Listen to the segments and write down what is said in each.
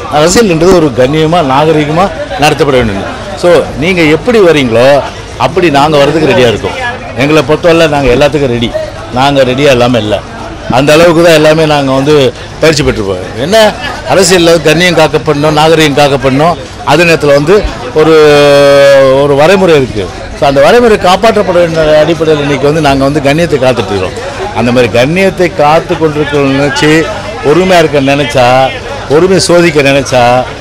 அரசியல்ன்றது ஒரு கண்ணியமாக நாகரிகமாக நடத்தப்பட வேண்டும் ஸோ நீங்கள் எப்படி வரீங்களோ அப்படி நாங்கள் வரதுக்கு ரெடியாக இருக்கோம் எங்களை பொறுத்தவரை நாங்கள் எல்லாத்துக்கும் ரெடி நாங்கள் ரெடியாக இல்லாமல் இல்லை அந்த அளவுக்கு தான் எல்லாமே நாங்கள் வந்து பயிற்சி பெற்றுப்போம் என்ன அரசியலில் கண்ணியம் காக்கப்படணும் நாகரிகம் காக்கப்படணும் அதே நேரத்தில் வந்து ஒரு ஒரு வரைமுறை இருக்குது ஸோ அந்த வரைமுறை காப்பாற்றப்பட வேண்டிய அடிப்படையில் இன்றைக்கி வந்து நாங்கள் வந்து கண்ணியத்தை காத்துட்டு இருக்கிறோம் அந்த மாதிரி கண்ணியத்தை காத்து கொண்டிருக்க நினச்சி பொறுமையாக இருக்க நினச்சா பொறுமை சோதிக்க நினச்சா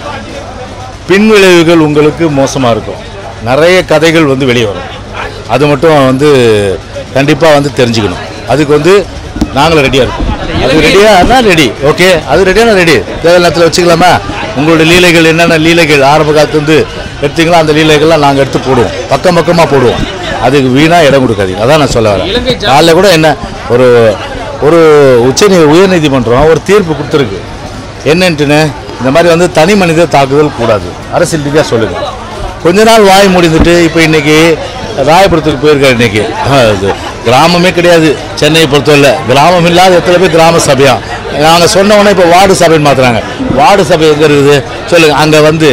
பின்விளைவுகள் உங்களுக்கு மோசமாக இருக்கும் நிறைய கதைகள் வந்து வெளியே வரும் அது மட்டும் வந்து கண்டிப்பாக வந்து தெரிஞ்சுக்கணும் அதுக்கு வந்து நாங்களும் ரெடியாக இருக்கோம் அது ரெடியாக ரெடி ஓகே அது ரெடியான ரெடி தேவையான நேரத்தில் வச்சுக்கலாமா உங்களுடைய லீலைகள் என்னென்ன லீலைகள் ஆரம்ப காலத்து வந்து எடுத்தீங்களோ அந்த லீலைகள்லாம் நாங்கள் எடுத்து போடுவோம் பக்கம் பக்கமாக போடுவோம் அதுக்கு வீணாக இடம் கொடுக்காதீங்க அதான் நான் சொல்ல வரேன் காலைல கூட என்ன ஒரு ஒரு உச்ச உயர்நீதிமன்றம் ஒரு தீர்ப்பு கொடுத்துருக்கு என்னன்ட்டுன்னு இந்த மாதிரி வந்து தனி மனித தாக்குதல் கூடாது அரசியல் ரீதியாக சொல்லுங்க கொஞ்ச நாள் வாய் முடிந்துட்டு இப்போ இன்னைக்கு ராயபுரத்துக்கு போயிருக்காரு இன்னைக்கு அது கிராமமே கிடையாது சென்னையை பொறுத்தவரை கிராமம் இல்லாத எத்தனை பேர் கிராம சபையா நாங்கள் சொன்ன உடனே இப்போ வார்டு சபைன்னு மாத்துறாங்க வார்டு சபை எங்கே இருக்குது சொல்லுங்க அங்கே வந்து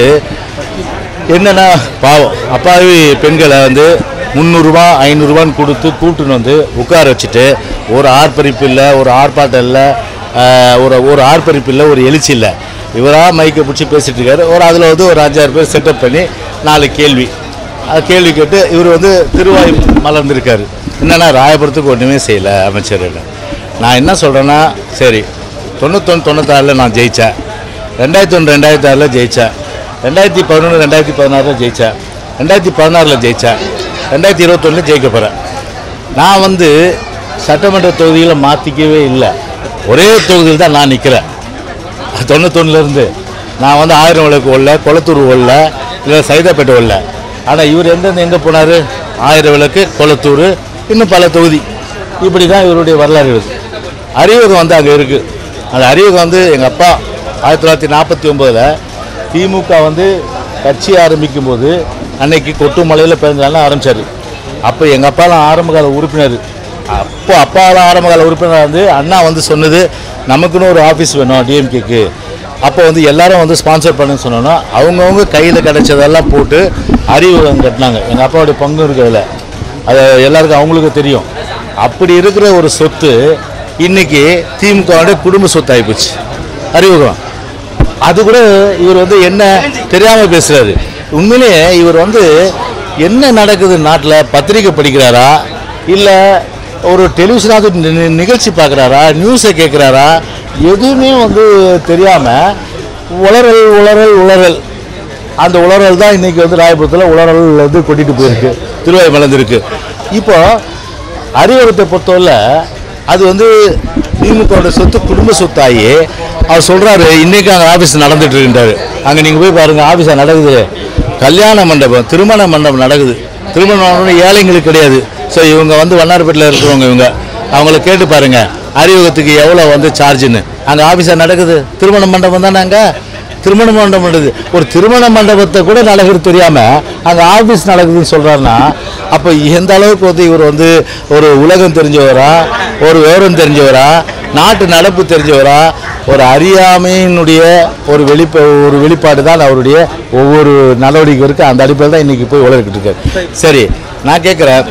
என்னன்னா பாவம் அப்பாவி பெண்களை வந்து முந்நூறுரூவா ஐநூறுரூவான்னு கொடுத்து கூட்டுன்னு வந்து உட்கார வச்சுட்டு ஒரு ஆர்ப்பரிப்பு இல்லை ஒரு ஆர்ப்பாட்டம் இல்லை ஆஹ், ஒரு ஒரு ஆர்ப்பரிப்பு இல்லை ஒரு எழுச்சி இல்லை இவராக மைக்கை பிடிச்சி பேசிட்டு இருக்காரு ஒரு அதில் வந்து ஒரு அஞ்சாறு பேர் செட்டப் பண்ணி நாலு கேள்வி அது கேள்வி கேட்டு இவர் வந்து திருவாய் மலர்ந்திருக்காரு என்னன்னா ராயபுரத்துக்கு ஒன்றுமே செய்யலை அமைச்சர் நான் என்ன சொல்கிறேன்னா சரி தொண்ணூத்தொன்று தொண்ணூத்தாறில் நான் ஜெயித்தேன் ரெண்டாயிரத்தி ஒன்று ரெண்டாயிரத்தி ஆறில் ஜெயித்தேன் ரெண்டாயிரத்தி பதினொன்று ரெண்டாயிரத்தி பதினாறில் ஜெயித்தேன் ரெண்டாயிரத்தி பதினாறில் ஜெயித்தேன் ரெண்டாயிரத்தி இருபத்தொன்னில் ஜெயிக்க போகிறேன் நான் வந்து சட்டமன்ற தொகுதியில் மாற்றிக்கவே இல்லை ஒரே தொகுதியில் தான் நான் நிற்கிறேன் தொண்ணூத்தொன்னுலேருந்து நான் வந்து ஆயிரம் விளக்கு ஒல்ல கொளத்தூர் ஒல்ல இல்லை சைதாப்பேட்டை ஒல்ல ஆனால் இவர் எந்தெந்த எங்கே போனார் ஆயிரம் விளக்கு கொளத்தூர் இன்னும் பல தொகுதி இப்படி தான் இவருடைய வரலாறு இருக்குது அறிவகம் வந்து அங்கே இருக்குது அந்த அறிவகம் வந்து எங்கள் அப்பா ஆயிரத்தி தொள்ளாயிரத்தி நாற்பத்தி ஒம்போதில் திமுக வந்து கட்சி ஆரம்பிக்கும் போது அன்னைக்கு கொட்டுமலையில் பிறந்தாலும் ஆரம்பித்தார் அப்போ எங்கள் அப்பாலாம் ஆரம்பகால உறுப்பினர் அப்போ அப்பாலாம் ஆரம்பகால உறுப்பினர் வந்து அண்ணா வந்து சொன்னது நமக்குன்னு ஒரு ஆஃபீஸ் வேணும் டிஎம்கேக்கு அப்போ வந்து எல்லாரும் வந்து ஸ்பான்சர் பண்ணுன்னு சொன்னோன்னா அவங்கவுங்க கையில் கிடைச்சதெல்லாம் போட்டு அறிவுகம் கட்டினாங்க எங்கள் அப்பாவுடைய பங்கு இருக்கிறதுல அது எல்லாருக்கும் அவங்களுக்கு தெரியும் அப்படி இருக்கிற ஒரு சொத்து இன்னைக்கு திமுகவுடைய குடும்ப சொத்து ஆகிப்போச்சு அறிவுகம் அது கூட இவர் வந்து என்ன தெரியாம பேசுறாரு உண்மையிலேயே இவர் வந்து என்ன நடக்குது நாட்டில் பத்திரிக்கை படிக்கிறாரா இல்லை ஒரு டெலிவிஷனாவது நி- நி- நிகழ்ச்சி பார்க்குறாரா நியூஸை கேட்குறாரா எதுவுமே வந்து தெரியாமல் உளறல் உளறல் உளறல் அந்த உளறல் தான் இன்னைக்கு வந்து ராயபுரத்தில் உளறல் வந்து கொட்டிட்டு போயிருக்கு திருவாய் மலர்ந்துருக்கு இப்போ அறிவுரத்தை பொறுத்தவரை அது வந்து திமுகவோட சொத்து குடும்ப சொத்தாகி அவர் சொல்றாரு இன்னைக்கு அங்கே ஆஃபீஸ் நடந்துட்டு இருக்கின்றாரு அங்கே நீங்கள் போய் பாருங்க ஆஃபீஸாக நடக்குது கல்யாண மண்டபம் திருமண மண்டபம் நடக்குது திருமண மண்டபம் ஏழைங்களுக்கு கிடையாது ஸோ இவங்க வந்து வண்ணாரப்பேட்டில் இருக்கிறவங்க இவங்க அவங்கள கேட்டு பாருங்க அறிமுகத்துக்கு எவ்வளோ வந்து சார்ஜுன்னு அங்கே ஆஃபீஸாக நடக்குது திருமண மண்டபம் தானே அங்கே திருமண மண்டபம் நடக்குது ஒரு திருமண மண்டபத்தை கூட நடக்குது தெரியாம அங்க ஆபீஸ் நடக்குதுன்னு சொல்றாருன்னா அப்ப எந்த அளவுக்கு வந்து இவர் வந்து ஒரு உலகம் தெரிஞ்சவரா ஒரு விவரம் தெரிஞ்சவரா நாட்டு நடப்பு தெரிஞ்சவரா ஒரு அறியாமையினுடைய ஒரு வெளிப்ப ஒரு வெளிப்பாடு தான் அவருடைய ஒவ்வொரு நடவடிக்கை இருக்கு அந்த அடிப்படையில் தான் இன்னைக்கு போய் உலகிட்டு இருக்காரு சரி நான் கேட்குறேன்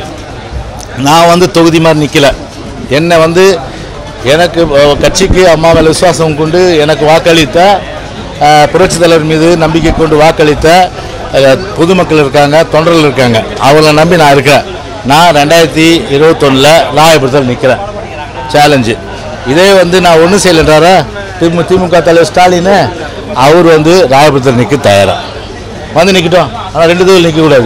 நான் வந்து தொகுதி மாதிரி நிற்கல என்னை வந்து எனக்கு அஹ், கட்சிக்கு அம்மா மேல விசுவாசம் கொண்டு எனக்கு வாக்களித்த அஹ், புரட்சித் தலைவர் மீது நம்பிக்கை கொண்டு வாக்களித்த அஹ், பொதுமக்கள் இருக்காங்க தொண்டர்கள் இருக்காங்க அவங்கள நம்பி நான் இருக்கேன் நான் ரெண்டாயிரத்தி இருபத்தொன்னில் ராயபுரத்தில் நிற்கிறேன் சேலஞ்சு இதே வந்து நான் ஒன்றும் செய்யலைன்றாரா திமு திமுக தலைவர் ஸ்டாலின் அவர் வந்து ராயபுரத்தில் நிற்க தயாரா வந்து நிற்கட்டும் ஆனால் ரெண்டு தொழில் நிற்கக்கூடாது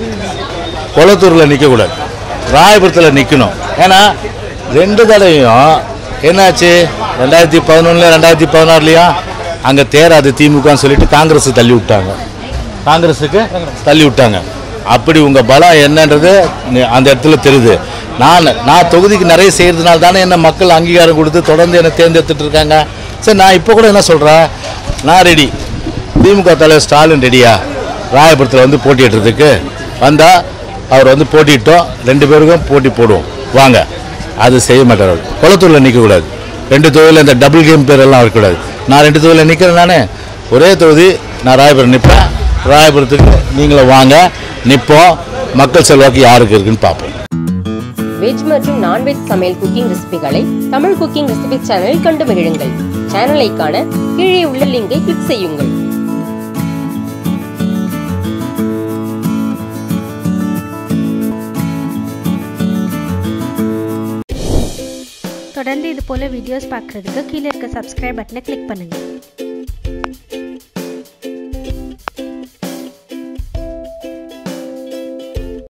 குளத்தூரில் நிற்கக்கூடாது ராயபுரத்தில் நிற்கணும் ஏன்னா ரெண்டு தடவையும் என்னாச்சு ரெண்டாயிரத்தி பதினொன்றில் ரெண்டாயிரத்தி பதினாறுலையும் அங்கே தேராது திமுகன்னு சொல்லிட்டு காங்கிரஸுக்கு தள்ளி விட்டாங்க காங்கிரஸுக்கு தள்ளி விட்டாங்க அப்படி உங்கள் பலம் என்னன்றது நி- அந்த இடத்துல தெரியுது நான் நான் தொகுதிக்கு நிறைய செய்கிறதுனால தானே என்ன மக்கள் அங்கீகாரம் கொடுத்து தொடர்ந்து என்னை தேர்ந்தெடுத்துட்டு இருக்காங்க சரி நான் இப்போ கூட என்ன சொல்கிறேன் நான் ரெடி திமுக தலைவர் ஸ்டாலின் ரெடியா ராயபுரத்தில் வந்து போட்டியிடுறதுக்கு வந்தால் அவர் வந்து போட்டியிட்டோம் ரெண்டு பேருக்கும் போட்டி போடுவோம் வாங்க அது செய்ய மாட்டார் அவர் குளத்தூரில் நிற்கக்கூடாது ரெண்டு தொகுதியில் இந்த டபுள் கேம் பேரெல்லாம் இருக்கக்கூடாது நான் ரெண்டு தொகுதியில் நிற்கிறேன் நானே ஒரே தொகுதி நான் ராயபுரம் நிற்பேன் ராயபுரத்துக்கு நீங்களும் வாங்க நிற்போம் மக்கள் செல்வாக்கு யாருக்கு இருக்குன்னு பார்ப்போம் வெஜ் மற்றும் நான்வெஜ் சமையல் குக்கிங் ரெசிபிகளை தமிழ் குக்கிங் ரெசிபி சேனலில் கண்டு மகிழுங்கள் சேனலை காண கீழே உள்ள லிங்கை கிளிக் செய்யுங்கள் தொடர்ந்து இது போல் வீடியோஸ் பார்க்குறதுக்கு கீழே இருக்க சப்ஸ்கிரைப் பட்டனை கிளிக் பண்ணுங்கள்